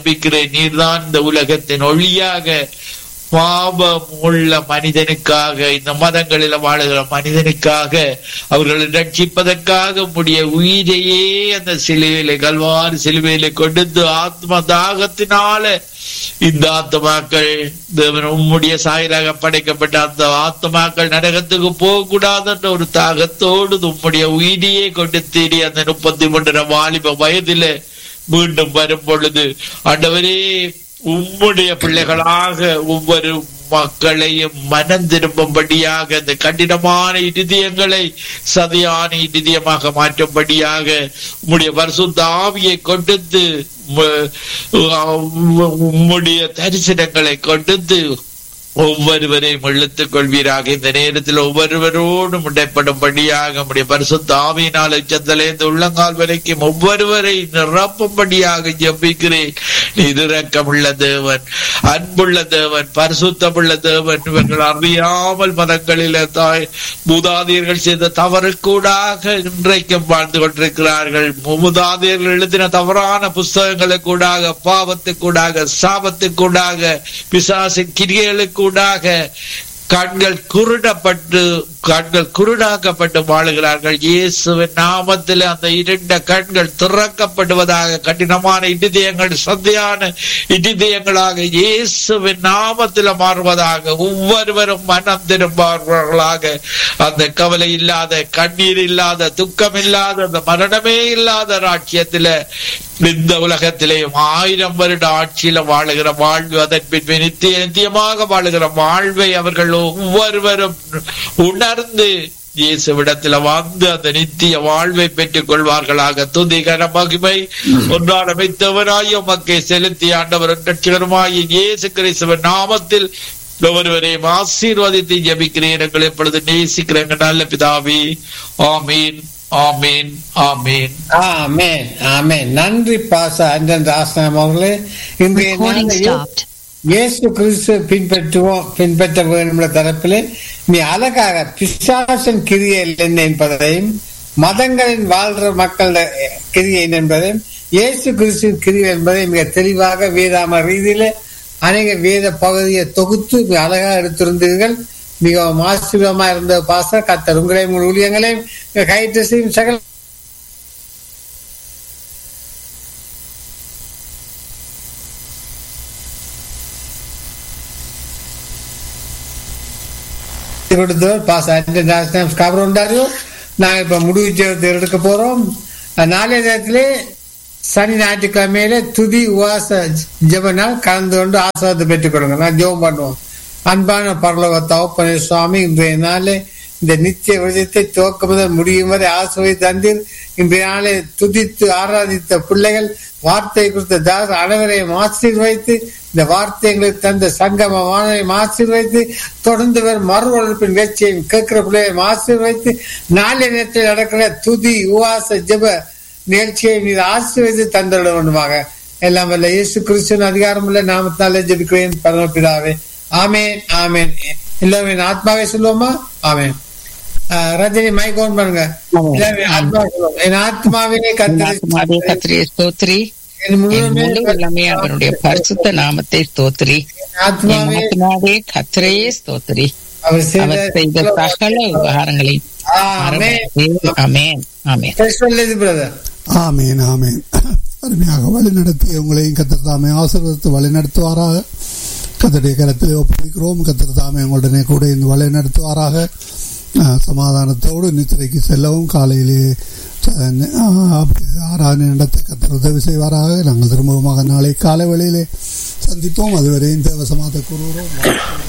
ஜபிக்கிறேன் நீர்தான் இந்த உலகத்தின் ஒளியாக பாவம் உள்ள மனிதனுக்காக இந்த மதங்களில் வாழுகிற மனிதனுக்காக அவர்களை ரட்சிப்பதற்காக உடைய உயிரையே அந்த சிலுவையில கல்வாறு சிலுவையில கொடுத்து ஆத்ம தாகத்தினால இந்த ஆத்மாக்கள் தேவன் உம்முடைய சாயலாக படைக்கப்பட்ட அந்த ஆத்மாக்கள் நரகத்துக்கு போகக்கூடாதுன்ற ஒரு தாகத்தோடு உம்முடைய உயிரியே கொண்டு தேடி அந்த முப்பத்தி மூன்றரை வாலிப வயதில மீண்டும் வரும் பொழுது ஆண்டவரே உம்முடைய பிள்ளைகளாக ஒவ்வொரு மக்களையும் மனம் திரும்பும்படியாக இந்த கடினமான இருதயங்களை சதையான இருதயமாக மாற்றும்படியாக உம்முடைய பரிசுத்த ஆவியை கொடுத்து உம்ம- உம்முடைய தரிசனங்களை கொடுத்து ஒவ்வொருவரையும் இழுத்துக் கொள்வீராக இந்த நேரத்தில் ஒவ்வொருவரோடும் இடைப்படும்படியாக நம்முடைய பரிசுத்த ஆவியினால் உச்சத்திலிருந்து உள்ளங்கால் வரைக்கும் ஒவ்வொருவரை நிரப்பும்படியாக ஜெபிக்கிறேன் நீர் இரக்கமுள்ள தேவன் அன்புள்ள தேவன் பரிசுத்தமுள்ள தேவன் இவர்கள் அறியாமல் மதங்களில தாய் மூதாதையர்கள் செய்த தவறுக்கூடாக இன்றைக்கும் வாழ்ந்து கொண்டிருக்கிறார்கள் மூதாதையர்கள் எழுதின தவறான புஸ்தகங்களுக்கூடாக பாவத்துக்கூடாக சாபத்துக்கூடாக பிசாசின் கிரியைகளுக்கூடாக கண்கள் குருடப்பட்டு கண்கள் குருடாக்கப்பட்டு வாழுகிறார்கள் இயேசுவின் நாமத்தில் அந்த இருண்ட கண்கள் திறக்கப்படுவதாக கடினமான இடிதயங்கள் சந்தையான இடிதயங்களாக இயேசுவின் நாமத்தில் மாறுவதாக ஒவ்வொருவரும் மனம் திரும்புவார்களாக அந்த கவலை இல்லாத கண்ணீர் இல்லாத துக்கம் இல்லாத அந்த மரணமே இல்லாத ராட்சியத்தில இந்த உலகத்திலேயும் ஆயிரம் வருட ஆட்சியில வாழுகிற வாழ்வு அதன் பின்பு நித்திய நித்தியமாக வாழுகிற வாழ்வை அவர்கள் ஒவ்வொருவரும் உணர்ந்து இயேசுவிடத்துல வந்து அந்த நித்திய வாழ்வை பெற்றுக் கொள்வார்களாக துதிகர மகிமை ஒன்றான அமைத்தவராய் உமக்கை செலுத்தி ஆண்டவர் ரட்சகருமாய் இயேசு கிறிஸ்துவின் நாமத்தில் ஒவ்வொருவரையும் ஆசீர்வதித்து ஜபிக்கிறேன் எங்களை எப்பொழுது நேசிக்கிறேங்க நல்ல பிதாவே ஆமீன் ஆமீன் ஆமீன் ஆமென் ஆமென் நன்றி பாச அன்றன் ராசனம் அவர்களே இன்றைய Recording நாளில் stopped. இயேசு கிறிஸ்து பின்பற்றுவோம் பின்பற்ற வேண்டும் என்ற தரப்பிலே நீ அழகாக பிசாசன் கிரியல் என்ன என்பதையும் மதங்களின் வாழ்ற மக்கள் கிரியை என்பதையும் இயேசு கிறிஸ்துவின் கிரியை என்பதை மிக தெளிவாக வேதாம ரீதியில அநேக வேத பகுதியை தொகுத்து மிக அழகாக எடுத்திருந்தீர்கள் மிகவும் ஆசீர்வமா இருந்த பாச கத்தர் உங்களையும் உங்கள் ஊழியங்களையும் கைட்டு செய்யும் சகல கொடுத்தவர் பாஸ் நேஷனல் கவர் உண்டாரு நாங்க இப்ப முடிவு ஜெபத்தை எடுக்க போறோம் நாளைய நேரத்திலே சனி ஞாயிற்றுக்கிழமையில துதி உவாச ஜெப நாள் கலந்து கொண்டு ஆசிரியத்தை பெற்றுக் கொடுங்க நான் ஜெபம் பண்ணுவோம் அன்பான பரலோக தவப்பனே சுவாமி இன்றைய நாளே இந்த நித்திய விஜயத்தை துவக்க முதல் முடியும் வரை ஆசிரியை தந்தீர் இன்றைய நாளை துதித்து ஆராதித்த பிள்ளைகள் வார்த்தை கொடுத்த தாஸ் அனைவரையும் ஆசீர்வைத்து இந்த வார்த்தை எங்களுக்கு தந்த சங்கம வானரையும் ஆசீர்வைத்து தொடர்ந்து வரும் மறு வளர்ப்பின் நிகழ்ச்சியையும் கேட்கிற பிள்ளையையும் ஆசீர்வைத்து நாளை நேரத்தில் நடக்கிற துதி உவாச ஜெப நிகழ்ச்சியை மீது ஆசீர்வைத்து தந்திட வேண்டுமாக எல்லாம் வல்ல இயேசு கிறிஸ்துவின் அதிகாரம் உள்ள நாமத்தாலே ஜெபிக்கிறேன் பரமபிதாவே ஆமேன் ஆமேன் எல்லாமே என் ஆத்மாவே சொல்லுவோமா ஆமேன் ஆஹ் ரஜினி மைக் ஆன் பண்ணுங்க எல்லாமே ஆத்மா சொல்லுவோம். என் ஆத்மாவே ஆத்மாவே கத்திரி கத்திரியை ஸ்தோத்திரி என் என் முழுமே முழு வல்லமை அவனுடைய பரிசுத்த நாமத்தை ஸ்தோத்திரி என் என் ஆத்மாவே ஆத்மாவே கத்திரையே ஸ்தோத்திரி அவர் அவர் செய்த சகல உபகாரங்களை ஆமென் அமேன் அமேன் பிரதர் ஆமேன் ஆமேன் அருமையாக வழிநடத்தி உங்களையும் கத்தர் தாமே ஆசீர்வதித்து வழிநடத்துவாராக கத்தருடைய கரத்தில் ஒப்புவிக்கிறோம் கத்தர் தாமே உங்களுடனே கூட இந்த வழிநடத்துவாராக ஆஹ், சமாதானத்தோடு நித்திரைக்கு செல்லவும் காலையிலே ச- ஆஹ், ஆறாவது இடத்தை கத்தர் உதவி செய்வாராக நாங்கள் திரும்பவுமாக நாளை காலை வேளையிலே சந்திப்போம் அதுவரையும் தேவசமாத கூறுகிறோம்